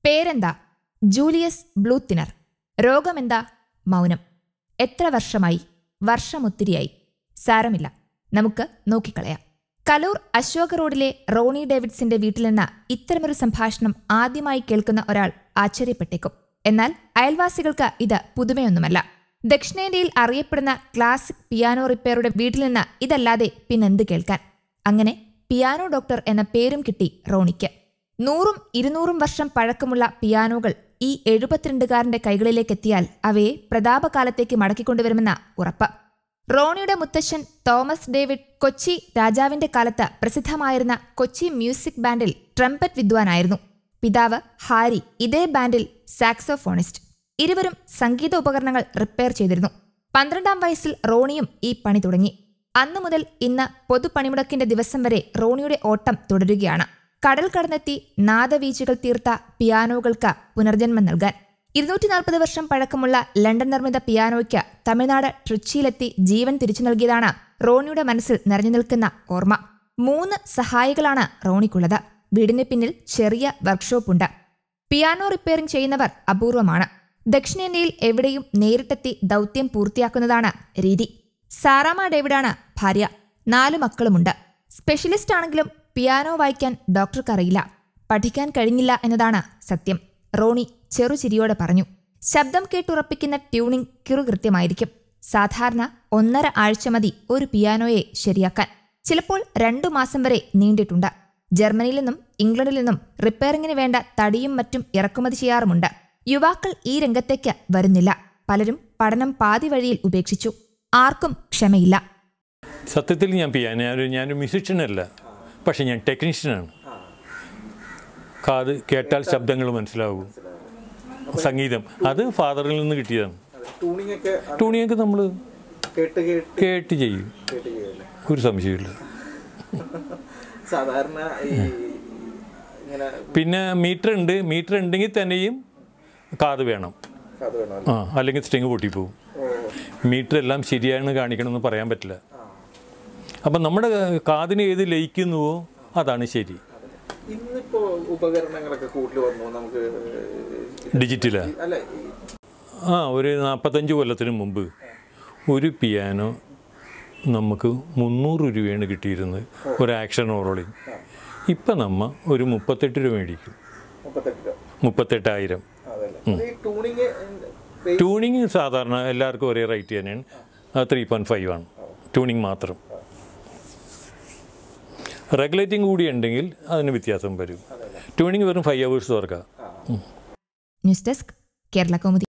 പേരെന്താ ജൂലിയസ് ബ്ലൂത്തിനർ രോഗമെന്താ മൗനം എത്ര വർഷമായി വർഷമൊത്തിരിയായി സാരമില്ല നമുക്ക് നോക്കിക്കളയാം കലൂർ അശോക റോഡിലെ റോണി ഡേവിഡ്സിന്റെ വീട്ടിൽ നിന്ന് ഇത്തരമൊരു സംഭാഷണം ആദ്യമായി കേൾക്കുന്ന ഒരാൾ ആശ്ചര്യപ്പെട്ടേക്കും എന്നാൽ അയൽവാസികൾക്ക് ഇത് പുതുമയൊന്നുമല്ല ദക്ഷിണേന്ത്യയിൽ അറിയപ്പെടുന്ന ക്ലാസിക് പിയാനോ റിപ്പയറുടെ വീട്ടിൽ നിന്ന് ഇതല്ലാതെ പിന്നെന്ത് കേൾക്കാൻ അങ്ങനെ പിയാനോ ഡോക്ടർ എന്ന പേരും കിട്ടി റോണിക്ക് നൂറും ഇരുന്നൂറും വർഷം പഴക്കമുള്ള പിയാനോകൾ ഈ എഴുപത്തിരണ്ടുകാരന്റെ കൈകളിലേക്കെത്തിയാൽ അവയെ പ്രതാപകാലത്തേക്ക് മടക്കിക്കൊണ്ടുവരുമെന്ന ഉറപ്പ് റോണിയുടെ മുത്തശ്ശൻ തോമസ് ഡേവിഡ് കൊച്ചി രാജാവിന്റെ കാലത്ത് പ്രസിദ്ധമായിരുന്ന കൊച്ചി മ്യൂസിക് ബാൻഡിൽ ട്രംപറ്റ് വിദ്വാനായിരുന്നു പിതാവ് ഹാരി ഇതേ ബാൻഡിൽ സാക്സോഫോണിസ്റ്റ് ഇരുവരും സംഗീത ഉപകരണങ്ങൾ റിപ്പയർ ചെയ്തിരുന്നു പന്ത്രണ്ടാം വയസ്സിൽ റോണിയും ഈ പണി തുടങ്ങി അന്നു മുതൽ ഇന്ന് പൊതുപണിമുടക്കിന്റെ ദിവസം വരെ റോണിയുടെ ഓട്ടം തുടരുകയാണ് കടൽ കടന്നെത്തി നാദവീചികൾ തീർത്ത പിയാനോകൾക്ക് പുനർജന്മം നൽകാൻ ഇരുന്നൂറ്റി നാൽപ്പത് വർഷം പഴക്കമുള്ള ലണ്ടൻ നിർമ്മിത പിയാനോയ്ക്ക് തമിഴ്നാട് ട്രിച്ചിയിലെത്തി ജീവൻ തിരിച്ചു നൽകിയതാണ് റോണിയുടെ മനസ്സിൽ നിറഞ്ഞു നിൽക്കുന്ന ഓർമ്മ മൂന്ന് സഹായികളാണ് റോണിക്കുള്ളത് വീടിന് പിന്നിൽ ചെറിയ വർക്ക്ഷോപ്പുണ്ട് പിയാനോ റിപ്പയറിംഗ് ചെയ്യുന്നവർ അപൂർവമാണ് ദക്ഷിണേന്ത്യയിൽ എവിടെയും നേരിട്ടെത്തി ദൗത്യം പൂർത്തിയാക്കുന്നതാണ് രീതി സാറാമ ഡേവിഡാണ് ഭാര്യ നാല് മക്കളുമുണ്ട് സ്പെഷ്യലിസ്റ്റ് ആണെങ്കിലും പിയാനോ വായിക്കാൻ ഡോക്ടർക്ക് അറിയില്ല പഠിക്കാൻ കഴിഞ്ഞില്ല എന്നതാണ് സത്യം റോണി ചെറുചിരിയോടെ പറഞ്ഞു ശബ്ദം കേട്ടുറപ്പിക്കുന്ന ട്യൂണിംഗ് കിറുകൃത്യമായിരിക്കും സാധാരണ ഒന്നര ആഴ്ച മതി ഒരു പിയാനോയെ ശരിയാക്കാൻ ചിലപ്പോൾ രണ്ടു മാസം വരെ നീണ്ടിട്ടുണ്ട് ജർമ്മനിയിൽ നിന്നും ഇംഗ്ലണ്ടിൽ നിന്നും റിപ്പയറിംഗിന് വേണ്ട തടിയും മറ്റും ഇറക്കുമതി ചെയ്യാറുമുണ്ട് യുവാക്കൾ ഈ രംഗത്തേക്ക് വരുന്നില്ല പലരും പഠനം പാതി വഴിയിൽ ഉപേക്ഷിച്ചു ആർക്കും ക്ഷമയില്ല സത്യത്തിൽ ഞാൻ പിയാനോ ഞാനൊരു ഞാനൊരു മ്യൂസിഷ്യനല്ല പക്ഷെ ഞാൻ ടെക്നീഷ്യനാണ് കാത് കേട്ടാൽ ശബ്ദങ്ങൾ മനസ്സിലാവും സംഗീതം അത് ഫാദറിൽ നിന്ന് കിട്ടിയതാണ് ട്യൂണിംഗ് ഒക്കെ ടൂണിയൊക്കെ നമ്മൾ കേട്ട് കേട്ട് കേട്ട് ചെയ്യും കേട്ട് ചെയ്യല്ലേ ഒരു സംശയമില്ല സാധാരണ ഈ ഇങ്ങനെ പിന്നെ മീറ്റർ ഉണ്ട് മീറ്റർ ഉണ്ടെങ്കിൽ തന്നെയും കാത് വേണം അത് വേണം ആ അല്ലെങ്കിൽ സ്ട്രിങ് പൊട്ടിപ്പോവും മീറ്റർ എല്ലാം ശരിയാണ് കാണിക്കണമെന്ന് പറയാൻ പറ്റില്ല അപ്പം നമ്മുടെ കാതിന് ഏത് ലയിക്കുന്നുവോ അതാണ് ശരി ഇന്നിപ്പോ ഉപകരണങ്ങളൊക്കെ കൂടുതൽ വന്നു നമുക്ക് ഡിജിറ്റലാ അല്ല ഈ ആ ഒരു നാൽപ്പത്തഞ്ച് കൊല്ലത്തിന് മുമ്പ് ഒരു പിയാനോ നമുക്ക് മുന്നൂറ് രൂപയാണ് കിട്ടിയിരുന്നത് ഒരു ആക്ഷൻ ഓറോളിങ് ഇപ്പം നമ്മ ഒരു മുപ്പത്തെട്ട് രൂപ മേടിക്കും മുപ്പത്തെട്ട് രൂപ മുപ്പത്തെട്ടായിരം അതല്ലേ അത് ഈ ട്യൂണിങ് ട്യൂണിങ് സാധാരണ എല്ലാവർക്കും ഒരേ റേറ്റ് തന്നെയാണ് ത്രീ പോയിൻറ്റ് ഫൈവ് ആണ് ട്യൂണിങ് മാത്രം റെഗുലേറ്റിംഗ് കൂടി ഉണ്ടെങ്കിൽ അതിന് വ്യത്യാസം വരും ട്യൂണിങ് വെറും ഫൈവ് അവേഴ്സ് തുറക്കാം ന്യൂസ് ഡെസ്ക് കേരള കൗമുദി